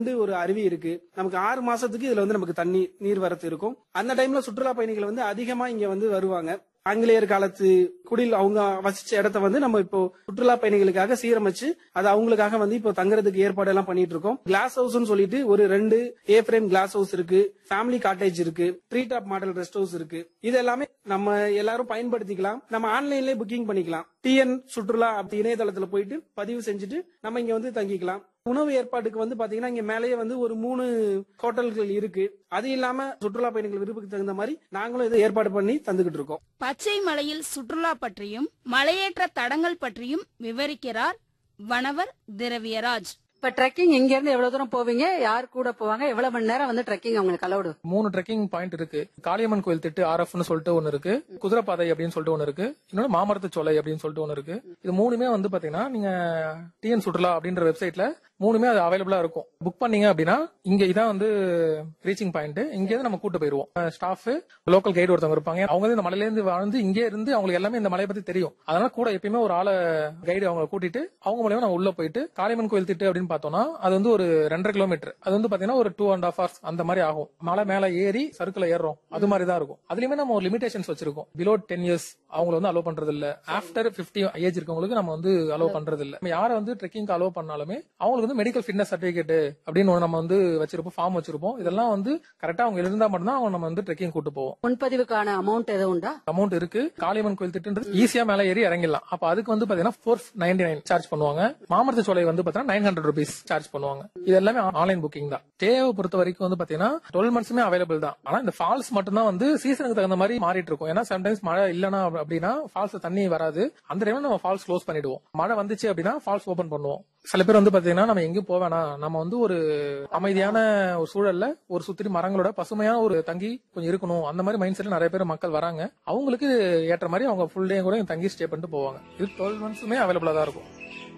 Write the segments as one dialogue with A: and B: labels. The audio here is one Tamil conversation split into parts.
A: வந்து ஒரு அருவி இருக்கு நமக்கு ஆறு மாசத்துக்கு இதுல வந்து நமக்கு தண்ணி நீர்வரத்து இருக்கும் அந்த டைம்ல சுற்றுலா பயணிகள் வந்து அதிகமா இங்க வந்து வருவாங்க ஆங்கிலேயர் காலத்து குடில் அவங்க வசிச்ச இடத்த வந்து நம்ம இப்போ சுற்றுலா பயணிகளுக்காக சீரமைச்சு அது அவங்களுக்காக வந்து இப்போ தங்குறதுக்கு ஏற்பாடு எல்லாம் பண்ணிட்டு இருக்கோம் கிளாஸ் ஹவுஸ்னு சொல்லிட்டு ஒரு ரெண்டு ஏ ஃப்ரேம் கிளாஸ் ஹவுஸ் இருக்கு ஃபேமிலி காட்டேஜ் இருக்கு tree top model rest house இருக்கு இது எல்லாமே நம்ம எல்லாரும் பயன்படுத்திக்கலாம் நம்ம ஆன்லைன்லயே புக்கிங் பண்ணிக்கலாம் டிஎன் சுற்றுலா அப்படி இணையதளத்துல போயிட்டு பதிவு செஞ்சுட்டு நம்ம இங்க வந்து தங்கிக்கலாம் உணவு ஏற்பாட்டுக்கு வந்து பாத்தீங்கன்னா இங்க மேலேயே வந்து ஒரு மூணு ஹோட்டல்கள் இருக்கு அது இல்லாம சுற்றுலா பயணிகள் விருப்பத்துக்கு தகுந்த மாதிரி நாங்களும் இதை ஏற்பாடு பண்ணி தந்துகிட்டு இருக்கோம்
B: பச்சை மலையில் சுற்றுலா பற்றியும் மலையேற்ற தடங்கள் பற்றியும் விவரிக்கிறார் வனவர் திரவியராஜ்
C: இப்ப ட்ரெக்கிங் இங்க இருந்து எவ்வளவு தூரம் போவீங்க யார் கூட போவாங்க எவ்வளவு மணி நேரம் வந்து ட்ரெக்கிங் உங்களுக்கு அலௌடு
D: மூணு ட்ரெக்கிங் பாயிண்ட் இருக்கு காளியம்மன் கோயில் திட்டு ஆர்எஃப்னு சொல்லிட்டு ஒன்னு இருக்கு குதிரைப்பாதை அப்படின்னு சொல்லிட்டு ஒன்னு இருக்கு இன்னொன்னு மாமரத்து சோலை அப்படின்னு சொல்லிட்டு ஒன்னு இருக்கு இது மூணுமே வந்து பாத்தீங்கன்னா நீங்க டிஎன் சுற்றுலா அப்படின்ற வெப்சைட்ல மூணுமே அது அவைலபிளா இருக்கும் புக் பண்ணீங்க அப்படின்னா இங்க இதான் வந்து ரீச்சிங் பாயிண்ட் இங்க இருந்து நம்ம கூட்டு போயிருவோம் ஸ்டாஃப் லோக்கல் கைடு ஒருத்தவங்க இருப்பாங்க அவங்க வந்து இந்த மலையில இருந்து வாழ்ந்து இங்கே இருந்து அவங்களுக்கு எல்லாமே இந்த மலையை பத்தி தெரியும் அதனால கூட எப்பயுமே ஒரு ஆளை கைடு அவங்க கூட்டிட்டு அவங்க மூலியமா நம்ம உள்ள போயிட்டு காளியம்மன் கோயில் திட்டு அப்படின்னு பார்த்தோம்னா அது வந்து ஒரு ரெண்டரை கிலோமீட்டர் அது வந்து பாத்தீங்கன்னா ஒரு டூ அண்ட் ஹாஃப் ஹவர்ஸ் அந்த மாதிரி ஆகும் மலை மேல ஏறி சறுக்குல ஏறுறோம் அது மாதிரி தான் இருக்கும் அதுலயுமே நம்ம ஒரு லிமிடேஷன்ஸ் வச்சிருக்கோம் பிலோ டென் இயர்ஸ் அவங்கள வந்து அலோவ் பண்றது இல்ல ஆஃப்டர் பிப்டி ஏஜ் இருக்கவங்களுக்கு நம்ம வந்து அலோவ் பண்றது இல்ல நம்ம யாரை வந்து ட்ரெக்கிங் அலோவ் பண்ணாலுமே அவங்களுக்கு வந்து மெடிக்கல் ஃபிட்னஸ் சர்டிபிகேட் அப்படின்னு ஒண்ணு நம்ம வந்து வச்சிருப்போம் ஃபார்ம் வச்சிருப்போம் இதெல்லாம் வந்து கரெக்டா அவங்க இருந்தா மட்டும்தான் அவங்க நம்ம வந்து ட்ரெக்கிங் கூட்டு போவோம்
C: முன்பதிவுக்கான அமௌண்ட் எதுவும் உண்டா
D: அமௌண்ட் இருக்கு காளியம்மன் கோயில் திட்டுன்றது ஈஸியா மேல ஏறி இறங்கிடலாம் அப்ப அதுக்கு வந்து பாத்தீங்கன்னா ஃபோர் நைன்டி நைன் சார்ஜ் பண்ணுவாங்க மாமரத்து சோலை வந்து பாத்தீங்கன்னா நைன் ஹண்ட்ரட் ருபீஸ் சார்ஜ் பண்ணுவாங்க இது எல்லாமே ஆன்லைன் புக்கிங் தான் தேவை பொறுத்த வரைக்கும் வந்து பாத்தீங்கன்னா டுவெல் மந்த்ஸுமே அவைலபிள் தான் ஆனா இந்த ஃபால்ஸ் மட்டும் தான் வந்து சீசனுக்கு தகுந்த மாதிரி மாறிட்டு இருக்கும் ஏன்னா சம்டைம்ஸ் மழை இல்லனா அப்படின்னா ஃபால்ஸ் தண்ணி வராது அந்த டைம்ல நம்ம ஃபால்ஸ் க்ளோஸ் பண்ணிடுவோம் மழை வந்துச்சு அப்படின்னா ஃபால்ஸ் ஓபன் பண்ணுவோம் சில பேர் வந்து பாத்தீங்கன்னா நம்ம எங்கேயும் போவேனா நம்ம வந்து ஒரு அமைதியான ஒரு சூழல்ல ஒரு சுத்தி மரங்களோட பசுமையான ஒரு தங்கி கொஞ்சம் இருக்கணும் அந்த மாதிரி மைண்ட் செட்ல நிறைய பேர் மக்கள் வராங்க அவங்களுக்கு ஏற்ற மாதிரி அவங்க ஃபுல் டே கூட இங்க தங்கி ஸ்டே பண்ணிட்டு போவாங்க இது டுவெல் மந்த்ஸுமே அவைலபிளா தான் இருக்கும்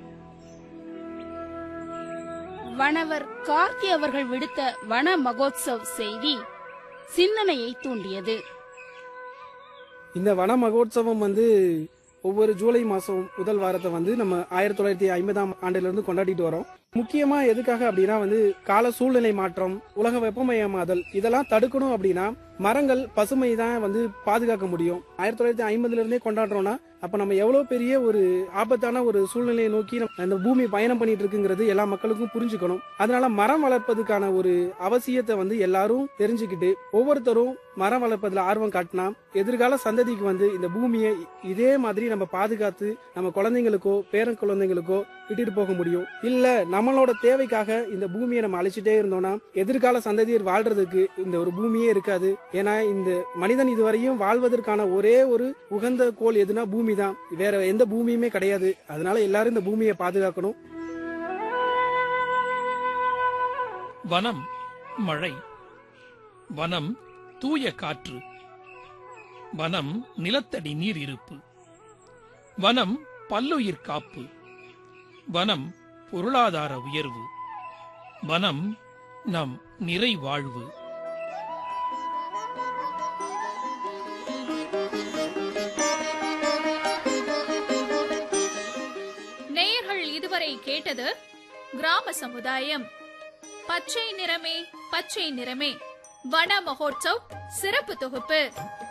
B: வனவர் கார்த்தி அவர்கள் விடுத்த வன மகோத்சவ் செய்தி சிந்தனையை தூண்டியது
A: இந்த வன மகோத்சவம் வந்து ஒவ்வொரு ஜூலை மாசம் முதல் வாரத்தை வந்து நம்ம ஆயிரத்தி தொள்ளாயிரத்தி ஐம்பதாம் ஆண்டுல இருந்து கொண்டாடிட்டு வரோம் முக்கியமா எதுக்காக அப்படின்னா வந்து கால சூழ்நிலை மாற்றம் உலக வெப்பமயமாதல் இதெல்லாம் தடுக்கணும் அப்படின்னா மரங்கள் பசுமை தான் வந்து பாதுகாக்க முடியும் ஆயிரத்தி தொள்ளாயிரத்தி ஐம்பதுல இருந்தே கொண்டாடுறோம்னா அப்ப நம்ம எவ்வளவு பெரிய ஒரு ஆபத்தான ஒரு சூழ்நிலையை நோக்கி நம்ம இந்த பூமி பயணம் பண்ணிட்டு இருக்குங்கிறது எல்லா மக்களுக்கும் புரிஞ்சுக்கணும் அதனால மரம் வளர்ப்பதுக்கான ஒரு அவசியத்தை வந்து எல்லாரும் தெரிஞ்சுக்கிட்டு ஒவ்வொருத்தரும் மரம் வளர்ப்பதுல ஆர்வம் காட்டினா எதிர்கால சந்ததிக்கு வந்து இந்த பூமியை இதே மாதிரி நம்ம பாதுகாத்து நம்ம குழந்தைங்களுக்கோ பேரன் குழந்தைங்களுக்கோ விட்டுட்டு போக முடியும் இல்ல நம்மளோட தேவைக்காக இந்த பூமியை நம்ம அழிச்சிட்டே இருந்தோம்னா எதிர்கால சந்ததியர் வாழ்றதுக்கு இந்த ஒரு பூமியே இருக்காது ஏன்னா இந்த மனிதன் இதுவரையும் வாழ்வதற்கான ஒரே ஒரு உகந்த கோள் எதுனா பூமி தான் வேற எந்த பூமியுமே கிடையாது அதனால எல்லாரும் இந்த பூமியை பாதுகாக்கணும்
E: வனம் மழை வனம் தூய காற்று வனம் நிலத்தடி நீர் இருப்பு வனம் பல்லுயிர் காப்பு வனம் பொருளாதார உயர்வு வனம் நம் நிறை வாழ்வு
F: நேயர்கள் இதுவரை கேட்டது கிராம சமுதாயம் பச்சை நிறமே பச்சை நிறமே வன மகோத்சவ் சிறப்பு தொகுப்பு